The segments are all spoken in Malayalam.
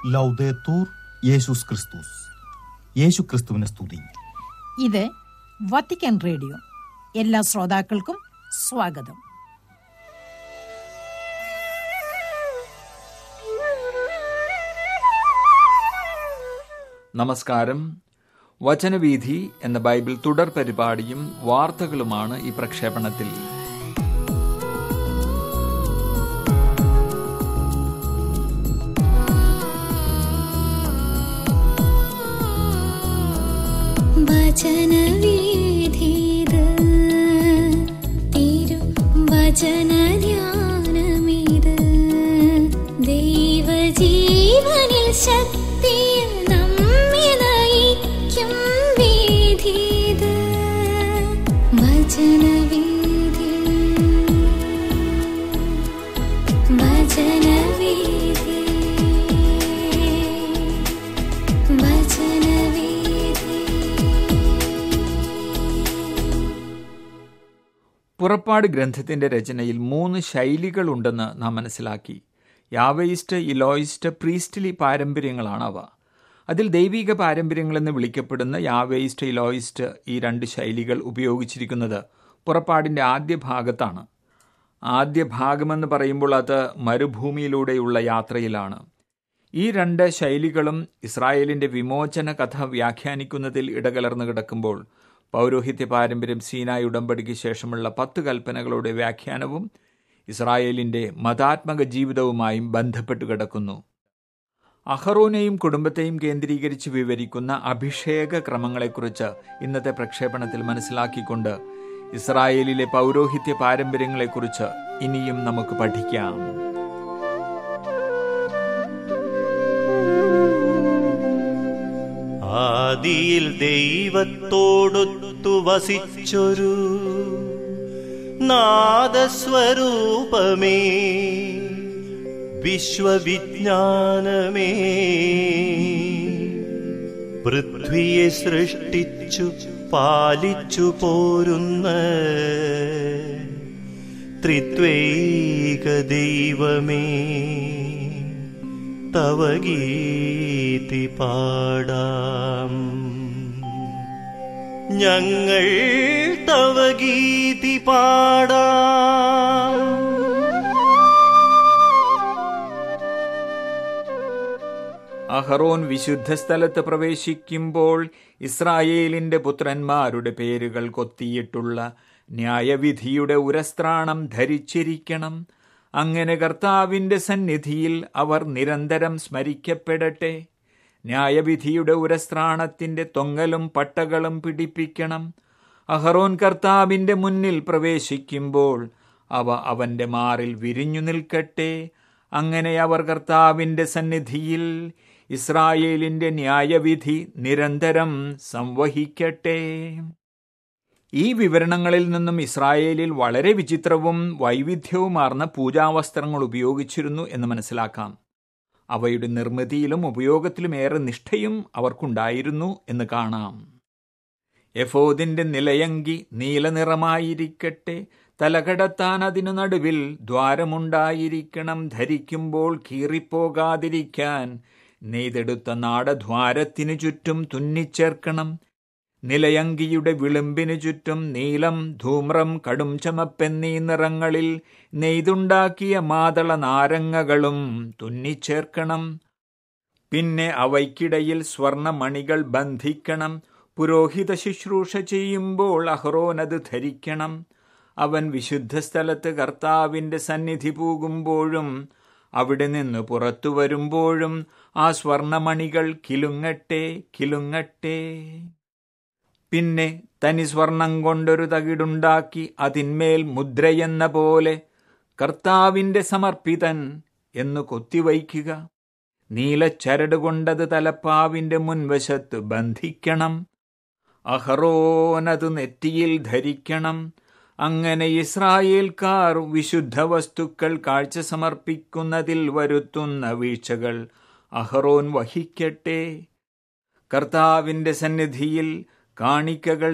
ലൗദേത്തൂർ യേശുസ് ക്രിസ്തുസ് യേശു ക്രിസ്തുവിനെ സ്തുതി ഇത് വത്തിക്കാൻ റേഡിയോ എല്ലാ ശ്രോതാക്കൾക്കും സ്വാഗതം നമസ്കാരം വചനവീഥി എന്ന ബൈബിൾ തുടർ പരിപാടിയും വാർത്തകളുമാണ് ഈ പ്രക്ഷേപണത്തിൽ വചനവീഥിത് തിരു വചനധ്യാനമിത് ദൈവജീവനിൽ ശക്തിയിൽ നമ്മെ നയിക്കും വീഥിത് വചനവീഥി വചനവീഥി വചനവീഥി പുറപ്പാട് ഗ്രന്ഥത്തിന്റെ രചനയിൽ മൂന്ന് ശൈലികളുണ്ടെന്ന് നാം മനസ്സിലാക്കി യാവയിസ്റ്റ് ഇലോയിസ്റ്റ് പ്രീസ്റ്റ്ലി പാരമ്പര്യങ്ങളാണ് അവ അതിൽ ദൈവിക പാരമ്പര്യങ്ങളെന്ന് വിളിക്കപ്പെടുന്ന യാവേയിസ്റ്റ് ഇലോയിസ്റ്റ് ഈ രണ്ട് ശൈലികൾ ഉപയോഗിച്ചിരിക്കുന്നത് പുറപ്പാടിന്റെ ആദ്യ ഭാഗത്താണ് ആദ്യ ഭാഗമെന്ന് പറയുമ്പോൾ അത് മരുഭൂമിയിലൂടെയുള്ള യാത്രയിലാണ് ഈ രണ്ട് ശൈലികളും ഇസ്രായേലിന്റെ വിമോചന കഥ വ്യാഖ്യാനിക്കുന്നതിൽ ഇടകലർന്നു കിടക്കുമ്പോൾ പൗരോഹിത്യ പാരമ്പര്യം സീനായ് ഉടമ്പടിക്ക് ശേഷമുള്ള പത്ത് കൽപ്പനകളുടെ വ്യാഖ്യാനവും ഇസ്രായേലിന്റെ മതാത്മക ജീവിതവുമായും ബന്ധപ്പെട്ടു കിടക്കുന്നു അഹറോനെയും കുടുംബത്തെയും കേന്ദ്രീകരിച്ച് വിവരിക്കുന്ന അഭിഷേക ക്രമങ്ങളെക്കുറിച്ച് ഇന്നത്തെ പ്രക്ഷേപണത്തിൽ മനസ്സിലാക്കിക്കൊണ്ട് ഇസ്രായേലിലെ പൗരോഹിത്യ പാരമ്പര്യങ്ങളെക്കുറിച്ച് ഇനിയും നമുക്ക് പഠിക്കാം ആദിയിൽ ദൈവത്തോടൊത്തു വസിച്ചൊരു നാദസ്വരൂപമേ വിശ്വവിജ്ഞാനമേ പൃഥ്വിയെ സൃഷ്ടിച്ചു പാലിച്ചു പോരുന്ന ത്രിത്വൈക ദൈവമേ തവ ഗീതി പാടാം ഞങ്ങൾ തവ ഗീതി പാടാം അഹറോൻ വിശുദ്ധ സ്ഥലത്ത് പ്രവേശിക്കുമ്പോൾ ഇസ്രായേലിന്റെ പുത്രന്മാരുടെ പേരുകൾ കൊത്തിയിട്ടുള്ള ന്യായവിധിയുടെ ഉരസ്ത്രാണം ധരിച്ചിരിക്കണം അങ്ങനെ കർത്താവിന്റെ സന്നിധിയിൽ അവർ നിരന്തരം സ്മരിക്കപ്പെടട്ടെ ന്യായവിധിയുടെ ഉരസ്ത്രാണത്തിന്റെ തൊങ്ങലും പട്ടകളും പിടിപ്പിക്കണം അഹറോൻ കർത്താവിന്റെ മുന്നിൽ പ്രവേശിക്കുമ്പോൾ അവ അവന്റെ മാറിൽ വിരിഞ്ഞു നിൽക്കട്ടെ അങ്ങനെ അവർ കർത്താവിന്റെ സന്നിധിയിൽ ഇസ്രായേലിന്റെ ന്യായവിധി നിരന്തരം സംവഹിക്കട്ടെ ഈ വിവരണങ്ങളിൽ നിന്നും ഇസ്രായേലിൽ വളരെ വിചിത്രവും വൈവിധ്യവുമാർന്ന പൂജാവസ്ത്രങ്ങൾ ഉപയോഗിച്ചിരുന്നു എന്ന് മനസ്സിലാക്കാം അവയുടെ നിർമ്മിതിയിലും ഉപയോഗത്തിലും ഏറെ നിഷ്ഠയും അവർക്കുണ്ടായിരുന്നു എന്ന് കാണാം എഫോദിന്റെ നിലയങ്കി നീലനിറമായിരിക്കട്ടെ തലകടത്താൻ അതിനു നടുവിൽ ദ്വാരമുണ്ടായിരിക്കണം ധരിക്കുമ്പോൾ കീറിപ്പോകാതിരിക്കാൻ നെയ്തെടുത്ത നാടദ്വാരത്തിനു ചുറ്റും തുന്നിച്ചേർക്കണം നിലയങ്കിയുടെ വിളിമ്പിനു ചുറ്റും നീലം ധൂമ്രം കടും ചമപ്പെന്നീ നിറങ്ങളിൽ നെയ്തുണ്ടാക്കിയ മാതള നാരങ്ങകളും തുന്നിച്ചേർക്കണം പിന്നെ അവയ്ക്കിടയിൽ സ്വർണമണികൾ ബന്ധിക്കണം പുരോഹിത ശുശ്രൂഷ ചെയ്യുമ്പോൾ അഹ്റോൻ അത് ധരിക്കണം അവൻ വിശുദ്ധ സ്ഥലത്ത് കർത്താവിന്റെ സന്നിധി പോകുമ്പോഴും അവിടെ നിന്ന് പുറത്തു വരുമ്പോഴും ആ സ്വർണമണികൾ കിലുങ്ങട്ടെ കിലുങ്ങട്ടെ പിന്നെ തനി സ്വർണം കൊണ്ടൊരു തകിടുണ്ടാക്കി അതിന്മേൽ മുദ്രയെന്ന പോലെ കർത്താവിന്റെ സമർപ്പിതൻ എന്ന് കൊത്തിവയ്ക്കുക നീലച്ചരട് കൊണ്ടത് തലപ്പാവിന്റെ മുൻവശത്ത് ബന്ധിക്കണം അഹറോനത് നെറ്റിയിൽ ധരിക്കണം അങ്ങനെ ഇസ്രായേൽക്കാർ വിശുദ്ധ വസ്തുക്കൾ കാഴ്ച സമർപ്പിക്കുന്നതിൽ വരുത്തുന്ന വീഴ്ചകൾ അഹറോൻ വഹിക്കട്ടെ കർത്താവിന്റെ സന്നിധിയിൽ കാണിക്കകൾ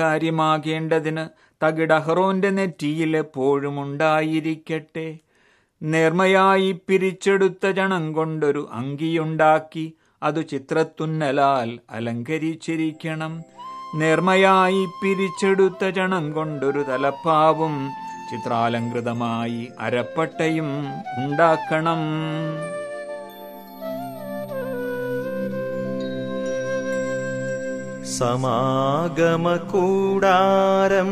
സ്വീകാര്യമാകേണ്ടതിന് തകിടഹറോന്റെ നെറ്റിയിൽ എപ്പോഴും ഉണ്ടായിരിക്കട്ടെ നേർമയായി പിരിച്ചെടുത്ത ജണം കൊണ്ടൊരു അങ്കിയുണ്ടാക്കി അതു ചിത്രത്തുന്നലാൽ അലങ്കരിച്ചിരിക്കണം നേർമയായി പിരിച്ചെടുത്ത ജണം കൊണ്ടൊരു തലപ്പാവും ചിത്രാലങ്കൃതമായി അരപ്പട്ടയും ഉണ്ടാക്കണം സമാഗമകൂടാരം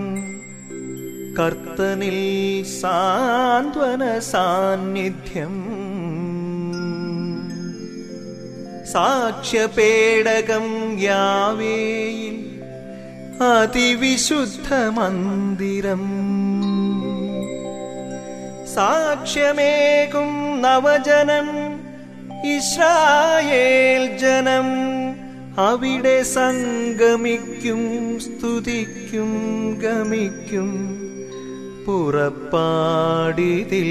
കർത്തനിൽ സാന്ത്വന സാന്നിധ്യം സാക്ഷ്യപേടകം യാവേയിൽ അതിവിശുദ്ധ മന്ദിരം സാക്ഷ്യമേകും നവജനം ഇസ്രായേൽ ജനം അവിടെ സംഗമിക്കും സ്തുതിക്കും ഗമിക്കും പുറപ്പാടിതിൽ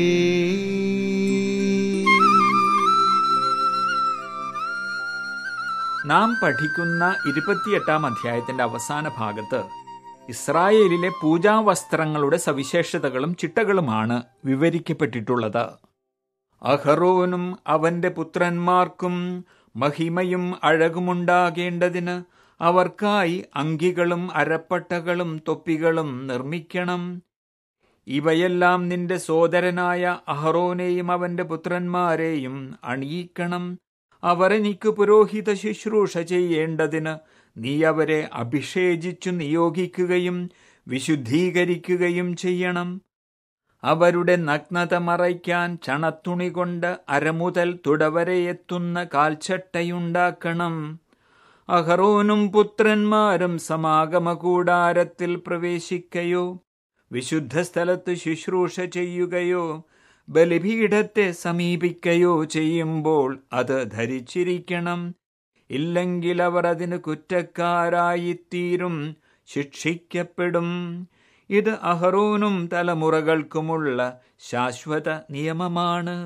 നാം പഠിക്കുന്ന ഇരുപത്തിയെട്ടാം അധ്യായത്തിന്റെ അവസാന ഭാഗത്ത് ഇസ്രായേലിലെ പൂജാവസ്ത്രങ്ങളുടെ സവിശേഷതകളും ചിട്ടകളുമാണ് വിവരിക്കപ്പെട്ടിട്ടുള്ളത് അഹറോനും അവന്റെ പുത്രന്മാർക്കും മഹിമയും അഴകുമുണ്ടാകേണ്ടതിന് അവർക്കായി അങ്കികളും അരപ്പട്ടകളും തൊപ്പികളും നിർമ്മിക്കണം ഇവയെല്ലാം നിന്റെ സോദരനായ അഹറോനെയും അവന്റെ പുത്രന്മാരെയും അണിയിക്കണം അവർ എനിക്ക് പുരോഹിത ശുശ്രൂഷ ചെയ്യേണ്ടതിന് നീ അവരെ അഭിഷേചിച്ചു നിയോഗിക്കുകയും വിശുദ്ധീകരിക്കുകയും ചെയ്യണം അവരുടെ നഗ്നത മറയ്ക്കാൻ ചണത്തുണി കൊണ്ട് അരമുതൽ തുടവരെ എത്തുന്ന കാൽച്ചട്ടയുണ്ടാക്കണം അഹറോനും പുത്രന്മാരും സമാഗമ കൂടാരത്തിൽ പ്രവേശിക്കയോ വിശുദ്ധ സ്ഥലത്ത് ശുശ്രൂഷ ചെയ്യുകയോ ബലിപീഠത്തെ സമീപിക്കയോ ചെയ്യുമ്പോൾ അത് ധരിച്ചിരിക്കണം ഇല്ലെങ്കിൽ അവർ അതിന് കുറ്റക്കാരായിത്തീരും ശിക്ഷിക്കപ്പെടും ഇത് അഹറോനും തലമുറകൾക്കുമുള്ള ശാശ്വത നിയമമാണ്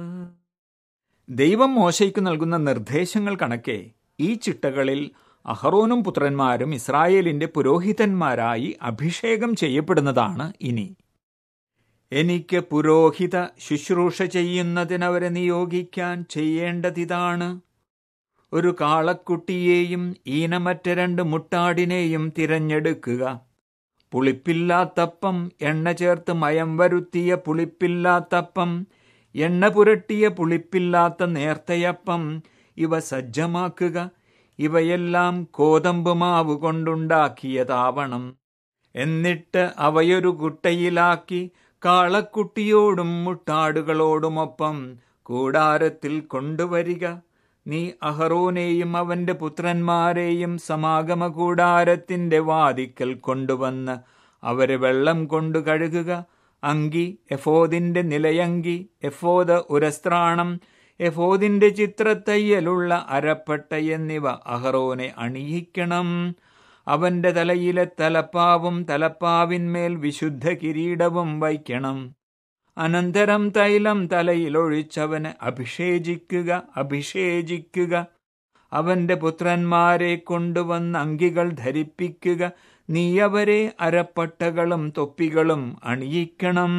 ദൈവം മോശയ്ക്ക് നൽകുന്ന നിർദ്ദേശങ്ങൾ കണക്കെ ഈ ചിട്ടകളിൽ അഹറോനും പുത്രന്മാരും ഇസ്രായേലിന്റെ പുരോഹിതന്മാരായി അഭിഷേകം ചെയ്യപ്പെടുന്നതാണ് ഇനി എനിക്ക് പുരോഹിത ശുശ്രൂഷ ചെയ്യുന്നതിനവരെ നിയോഗിക്കാൻ ചെയ്യേണ്ടതിതാണ് ഒരു കാളക്കുട്ടിയെയും ഈനമറ്റ രണ്ട് മുട്ടാടിനെയും തിരഞ്ഞെടുക്കുക പുളിപ്പില്ലാത്തപ്പം എണ്ണ ചേർത്ത് മയം വരുത്തിയ പുളിപ്പില്ലാത്തപ്പം എണ്ണ പുരട്ടിയ പുളിപ്പില്ലാത്ത നേർത്തയപ്പം ഇവ സജ്ജമാക്കുക ഇവയെല്ലാം കോതമ്പ് മാവ് കൊണ്ടുണ്ടാക്കിയതാവണം എന്നിട്ട് അവയൊരു കുട്ടയിലാക്കി കാളക്കുട്ടിയോടും മുട്ടാടുകളോടുമൊപ്പം കൂടാരത്തിൽ കൊണ്ടുവരിക നീ അഹറോനെയും അവന്റെ പുത്രന്മാരെയും സമാഗമ കൂടാരത്തിന്റെ വാതിക്കൽ കൊണ്ടുവന്ന് അവരെ വെള്ളം കൊണ്ടു കഴുകുക അങ്കി എഫോദിന്റെ നിലയങ്കി എഫോദ് ഉരസ്ത്രാണം എഫോദിന്റെ ചിത്രത്തയ്യലുള്ള അരപ്പട്ട എന്നിവ അഹറോനെ അണിയിക്കണം അവന്റെ തലയിലെ തലപ്പാവും തലപ്പാവിന്മേൽ വിശുദ്ധ കിരീടവും വയ്ക്കണം അനന്തരം തൈലം തലയിലൊഴിച്ചവന് അഭിഷേചിക്കുക അഭിഷേചിക്കുക അവന്റെ പുത്രന്മാരെ കൊണ്ടുവന്ന് അങ്കികൾ ധരിപ്പിക്കുക നീ അവരെ അരപ്പട്ടകളും തൊപ്പികളും അണിയിക്കണം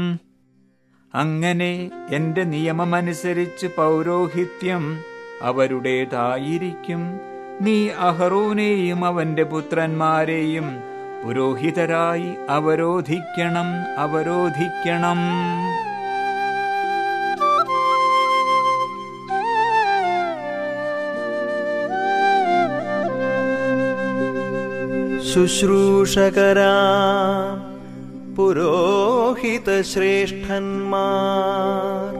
അങ്ങനെ എന്റെ നിയമമനുസരിച്ച് പൗരോഹിത്യം അവരുടേതായിരിക്കും നീ അഹറോനെയും അവന്റെ പുത്രന്മാരെയും പുരോഹിതരായി അവരോധിക്കണം അവരോധിക്കണം ശുശ്രൂഷകരാ പുരോഹിതശ്രേഷ്ഠന്മാർ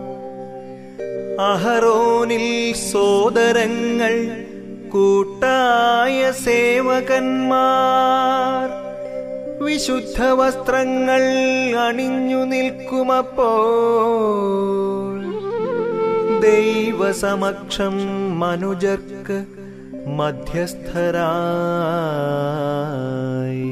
അഹറോനിൽ സോദരങ്ങൾ കൂട്ടായ സേവകന്മാർ വിശുദ്ധ വസ്ത്രങ്ങൾ അണിഞ്ഞു നിൽക്കുമപ്പോൾ ദൈവസമക്ഷം മനുജർക്ക് മധ്യസ്ഥരായി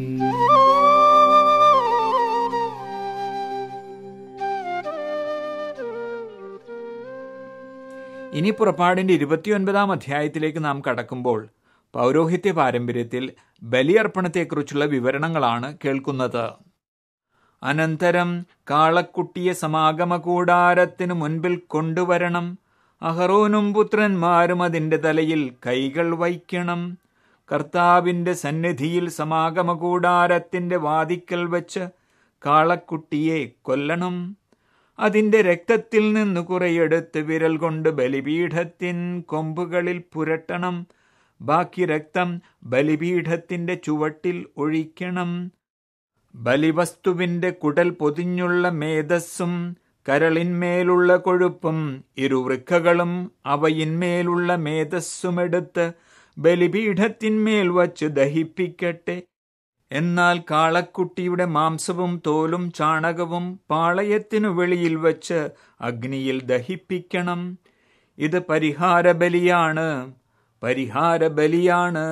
ഇനി പുറപ്പാടിന്റെ ഇരുപത്തിയൊൻപതാം അധ്യായത്തിലേക്ക് നാം കടക്കുമ്പോൾ പൗരോഹിത്യ പാരമ്പര്യത്തിൽ ബലിയർപ്പണത്തെക്കുറിച്ചുള്ള വിവരണങ്ങളാണ് കേൾക്കുന്നത് അനന്തരം കാളക്കുട്ടിയെ സമാഗമ കൂടാരത്തിനു മുൻപിൽ കൊണ്ടുവരണം അഹറോനും പുത്രന്മാരും അതിന്റെ തലയിൽ കൈകൾ വയ്ക്കണം കർത്താവിന്റെ സന്നിധിയിൽ സമാഗമ കൂടാരത്തിന്റെ വാതിക്കൽ വെച്ച് കാളക്കുട്ടിയെ കൊല്ലണം അതിന്റെ രക്തത്തിൽ നിന്ന് കുറെയെടുത്ത് വിരൽ കൊണ്ട് ബലിപീഠത്തിൻ കൊമ്പുകളിൽ പുരട്ടണം ബാക്കി രക്തം ബലിപീഠത്തിന്റെ ചുവട്ടിൽ ഒഴിക്കണം ബലിവസ്തുവിന്റെ കുടൽ പൊതിഞ്ഞുള്ള മേധസ്സും കരളിന്മേലുള്ള കൊഴുപ്പും ഇരുവൃക്കകളും അവയിന്മേലുള്ള മേധസ്സുമെടുത്ത് ബലിപീഠത്തിന്മേൽ വച്ച് ദഹിപ്പിക്കട്ടെ എന്നാൽ കാളക്കുട്ടിയുടെ മാംസവും തോലും ചാണകവും പാളയത്തിനു വെളിയിൽ വച്ച് അഗ്നിയിൽ ദഹിപ്പിക്കണം ഇത് പരിഹാരബലിയാണ് പരിഹാരബലിയാണ്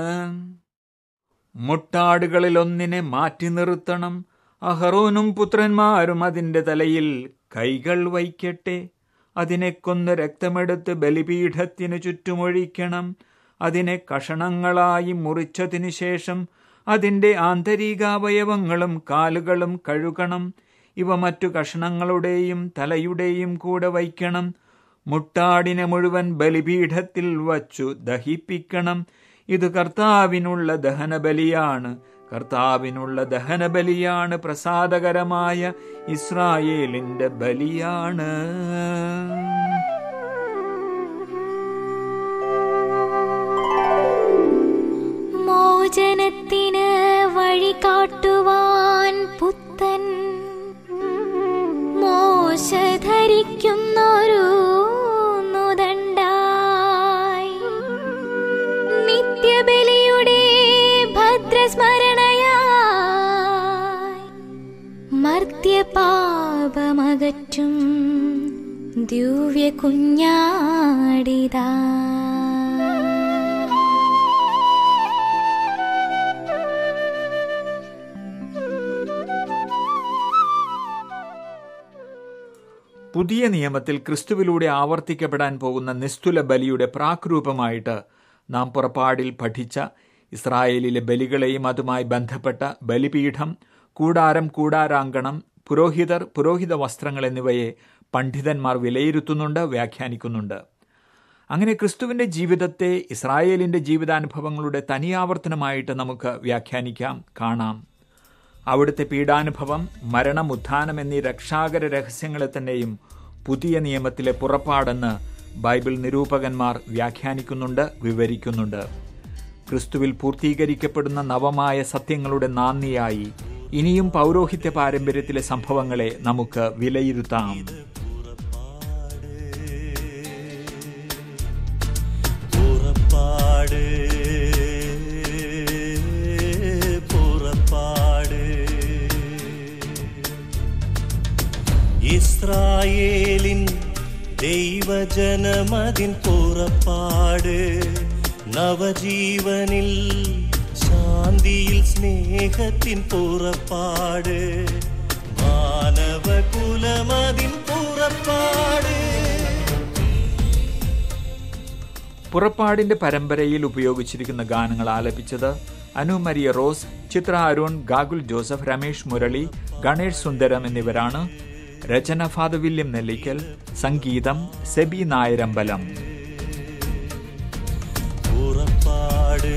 മുട്ടാടുകളിലൊന്നിനെ മാറ്റി നിർത്തണം അഹറോനും പുത്രന്മാരും അതിന്റെ തലയിൽ കൈകൾ വയ്ക്കട്ടെ അതിനെ കൊന്ന് രക്തമെടുത്ത് ബലിപീഠത്തിനു ചുറ്റുമൊഴിക്കണം അതിനെ കഷണങ്ങളായി മുറിച്ചതിനു ശേഷം അതിന്റെ ആന്തരികാവയവങ്ങളും കാലുകളും കഴുകണം ഇവ മറ്റു കഷണങ്ങളുടെയും തലയുടെയും കൂടെ വയ്ക്കണം മുട്ടാടിനെ മുഴുവൻ ബലിപീഠത്തിൽ വച്ചു ദഹിപ്പിക്കണം ഇത് കർത്താവിനുള്ള ദഹനബലിയാണ് കർത്താവിനുള്ള ദഹനബലിയാണ് പ്രസാദകരമായ ഇസ്രായേലിന്റെ ബലിയാണ് മോചനത്തിന് വഴി കാട്ടുവാൻ പുത്തൻ മോശ ധരിക്കുന്നൊരു നുദണ്ടായി നിത്യബലിയുടെ ഭദ്രസ്മരണയായി മർത്യപാപമകറ്റും ദിവ്യ കുഞ്ഞാടിതാ പുതിയ നിയമത്തിൽ ക്രിസ്തുവിലൂടെ ആവർത്തിക്കപ്പെടാൻ പോകുന്ന നിസ്തുല ബലിയുടെ പ്രാക്രൂപമായിട്ട് നാം പുറപ്പാടിൽ പഠിച്ച ഇസ്രായേലിലെ ബലികളെയും അതുമായി ബന്ധപ്പെട്ട ബലിപീഠം കൂടാരം കൂടാരാങ്കണം പുരോഹിതർ പുരോഹിത വസ്ത്രങ്ങൾ എന്നിവയെ പണ്ഡിതന്മാർ വിലയിരുത്തുന്നുണ്ട് വ്യാഖ്യാനിക്കുന്നുണ്ട് അങ്ങനെ ക്രിസ്തുവിന്റെ ജീവിതത്തെ ഇസ്രായേലിന്റെ ജീവിതാനുഭവങ്ങളുടെ തനിയാവർത്തനമായിട്ട് നമുക്ക് വ്യാഖ്യാനിക്കാം കാണാം അവിടുത്തെ പീഡാനുഭവം മരണം ഉത്ഥാനം എന്നീ രക്ഷാകര രഹസ്യങ്ങളെ തന്നെയും പുതിയ നിയമത്തിലെ പുറപ്പാടെന്ന് ബൈബിൾ നിരൂപകന്മാർ വ്യാഖ്യാനിക്കുന്നുണ്ട് വിവരിക്കുന്നുണ്ട് ക്രിസ്തുവിൽ പൂർത്തീകരിക്കപ്പെടുന്ന നവമായ സത്യങ്ങളുടെ നാന്ദിയായി ഇനിയും പൗരോഹിത്യ പാരമ്പര്യത്തിലെ സംഭവങ്ങളെ നമുക്ക് വിലയിരുത്താം പുറപ്പാട് പുറപ്പാട് ഇസ്രായേലിൻ ദൈവജനമതിൻ പുറപ്പാട് നവജീവനിൽ ശാന്തിയിൽ സ്നേഹത്തിൻ പുറപ്പാട് മാനവകുലമതിൻ പുറപ്പാട് പുറപ്പാടിന്റെ പരമ്പരയിൽ ഉപയോഗിച്ചിരിക്കുന്ന ഗാനങ്ങൾ ആലപിച്ചത് അനു മരിയ റോസ് ചിത്ര അരുൺ ഗാഗുൽ ജോസഫ് രമേഷ് മുരളി ഗണേഷ് സുന്ദരം എന്നിവരാണ് രചന ഫാദർ വില്യം നെല്ലിക്കൽ സംഗീതം സെബി നായരമ്പലം പുറപ്പാട്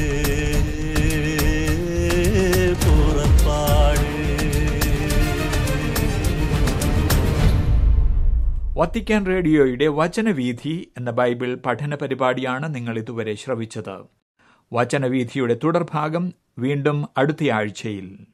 പുറപ്പാട് വത്തിക്കാൻ റേഡിയോയുടെ വചനവീഥി എന്ന ബൈബിൾ പഠന പരിപാടിയാണ് നിങ്ങൾ ഇതുവരെ ശ്രവിച്ചത് വചനവീഥിയുടെ തുടർഭാഗം വീണ്ടും അടുത്തയാഴ്ചയിൽ